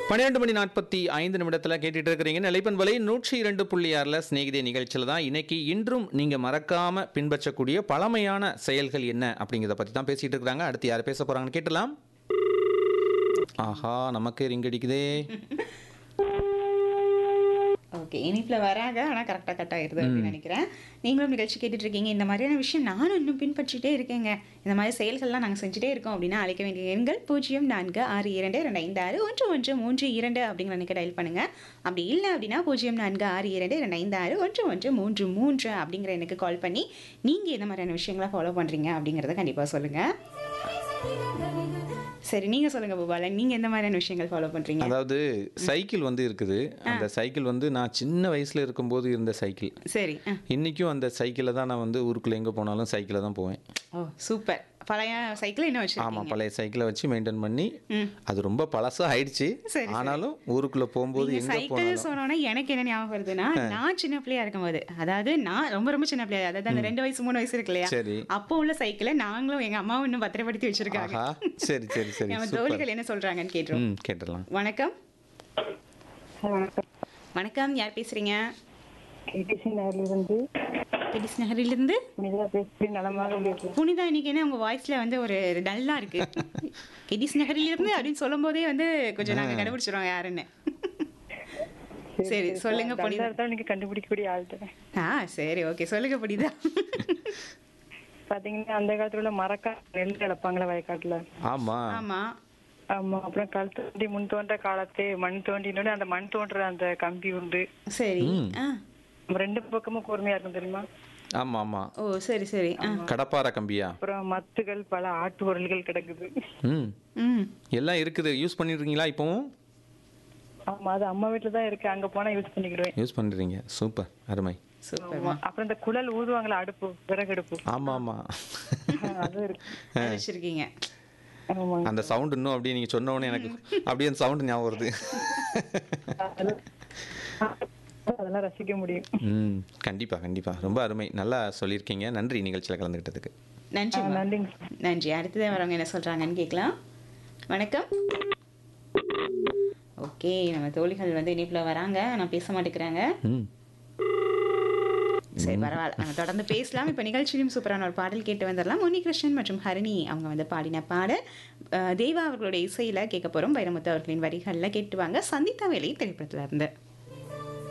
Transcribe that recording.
பன்னிரெண்டு மணி நாற்பத்தி ஐந்து நிமிடத்தில் கேட்டுட்டு இருக்கிறீங்க நிலைப்பன் வலை நூற்றி இரண்டு புள்ளி ஆறில் ஸ்நேகிதே நிகழ்ச்சியில் தான் இன்னைக்கு இன்றும் நீங்கள் மறக்காம பின்பற்றக்கூடிய பழமையான செயல்கள் என்ன அப்படிங்கிறத பற்றி தான் பேசிட்டு இருக்கிறாங்க அடுத்து யார் பேச போகிறாங்கன்னு கேட்டலாம் ஆஹா நமக்கு ரிங் அடிக்குதே ஓகே இனிப்பில் வராங்க ஆனால் கரெக்டாக கட் ஆயிருது அப்படின்னு நினைக்கிறேன் நீங்களும் நிகழ்ச்சி கேட்டுட்டு இருக்கீங்க இந்த மாதிரியான விஷயம் நானும் இன்னும் பின்பற்றிட்டே இருக்கேங்க இந்த மாதிரி செயல்கள்லாம் நாங்கள் செஞ்சுட்டே இருக்கோம் அப்படின்னா அழைக்க வேண்டிய எண்கள் பூஜ்ஜியம் நான்கு ஆறு இரண்டு ரெண்டு ஐந்து ஆறு ஒன்று ஒன்று மூன்று இரண்டு அப்படிங்கிற எனக்கு டயல் பண்ணுங்க அப்படி இல்லை அப்படின்னா பூஜ்ஜியம் நான்கு ஆறு இரண்டு ரெண்டு ஐந்து ஆறு ஒன்று ஒன்று மூன்று மூன்று அப்படிங்கிற எனக்கு கால் பண்ணி நீங்கள் எந்த மாதிரியான விஷயங்களை ஃபாலோ பண்ணுறீங்க அப்படிங்கிறத கண்டிப்பாக சொல்லுங்கள் சரி நீங்கள் சொல்லுங்கள் பூபாலன் நீங்கள் எந்த மாதிரியான விஷயங்கள் ஃபாலோ பண்ணுறீங்க அதாவது சைக்கிள் வந்து இருக்குது அந்த சைக்கிள் வந்து நான் சின்ன வயசில் இருக்கும்போது இருந்த சைக்கிள் சரி ஆ இன்றைக்கும் அந்த சைக்கிளில் தான் நான் வந்து ஊருக்குள்ளே எங்கே போனாலும் சைக்கிளில் தான் போவேன் ஓ சூப்பர் பழைய சைக்கிள் என்ன ஆமாம் வச்சிருக்கீங்க பழைய சைக்கிளை வச்சு மெயின்டைன் பண்ணி ம். அது ரொம்ப பழசாக ஆயிடுச்சு சரி, ஆனாலும் ஊருக்குள்ளே போகும்போது நீங்க எங்கே சைக்கிள் போனாலும் சொன்னோன்னா எனக்கு என்ன ஞாபகம் வருதுன்னா நான் சின்ன பிள்ளையா இருக்கும்போது அதாவது நான் ரொம்ப ரொம்ப சின்ன பிள்ளையா அதாவது அந்த ரெண்டு வயசு மூணு வயசு இருக்கு இல்லையா சரி அப்போ உள்ள சைக்கிளை நாங்களும் எங்க அம்மாவும் இன்னும் பத்திரப்படுத்தி வச்சிருக்காங்க ஆஹா சரி சரி சரி நம்ம சூப்பர் தோழிகள் என்ன சொல்றாங்கன்னு கேட்டுரும் ம் கேட்டுடலாம் வணக்கம் வணக்கம் வணக்கம் யார் பேசுறீங்க கேடிசி நகர்லேருந்து பெடிஸ் நகரிலிருந்து புனிதா பேசி நலமாக உள்ளீர்கள் புனிதா இன்னைக்கு என்ன உங்க வாய்ஸ்ல வந்து ஒரு டல்லா இருக்கு கெடிஸ் நகரிலிருந்து அப்படின்னு சொல்லும் போதே வந்து கொஞ்சம் நாங்க கண்டுபிடிச்சிரோம் யாருன்னு சரி சொல்லுங்க புனிதா தான் நீங்க கண்டுபிடிக்கக்கூடிய ஆள் தான் ஆ சரி ஓகே சொல்லுங்க புனிதா பாத்தீங்கன்னா அந்த காலத்துல உள்ள மரக்கா நெல் இழப்பாங்களே வயக்காட்டுல ஆமாம் ஆமா ஆமா அப்புறம் கல் தோண்டி முன் தோன்ற காலத்தே மண் தோண்டினோட அந்த மண் தோன்ற அந்த கம்பி உண்டு சரி ஆ நம்ம ரெண்டு பக்கமும் கூர்மையா இருக்கும் தெரியுமா ஆமாம் ஆமாம் ஓ சரி சரி ஆ கடப்பாறை கம்பியா அப்புறம் மத்துகள் பல ஆட்டு உரல்கள் கிடக்குது ம் ம் எல்லாம் இருக்குது யூஸ் பண்ணிருக்கீங்களா இப்போவும் ஆமா அது அம்மா வீட்டுல தான் இருக்கு அங்க போனா யூஸ் பண்ணிக்கிடுவேன் யூஸ் பண்ணுறீங்க சூப்பர் அருமை சூப்பர் ஆமா. அப்புறம் இந்த குழல் ஊதுவாங்களா அடுப்பு விறகு அடுப்பு ஆமாம் ஆமாம் அது இருக்கு அது வச்சிருக்கீங்க ஆமா அந்த சவுண்ட் இன்னும் அப்படியே நீங்கள் சொன்ன உடனே எனக்கு அப்படியே அந்த சவுண்ட் ஞாபகம் வருது அது- அதெல்லாம் ரசிக்க முடியும் ம் கண்டிப்பாக கண்டிப்பாக ரொம்ப அருமை நல்லா சொல்லியிருக்கீங்க நன்றி நிகழ்ச்சியில் கலந்துக்கிட்டதுக்கு நன்றி ஆ, நன்றிங்க நன்றி அடுத்தது வரவங்க என்ன சொல்றாங்கன்னு கேட்கலாம் வணக்கம் ஓகே நம்ம தோழிகள் வந்து இணைப்புல வராங்க நான் பேச மாட்டேங்கிறாங்க ம் சரி பரவாயில்ல நம்ம தொடர்ந்து பேசலாம் இப்போ நிகழ்ச்சியிலும் சூப்பரான ஒரு பாடல் கேட்டு வந்துடலாம் முனி கிருஷ்ணன் மற்றும் ஹரிணி அவங்க வந்து பாடின பாடல் அஹ், தேவா அவர்களுடைய இசையில கேட்க போறோம் வைரமுத்து அவர்களின் வரிகள்ல கேட்டுவாங்க சந்தித்தா வேலை திரைப்படத்துல இருந்து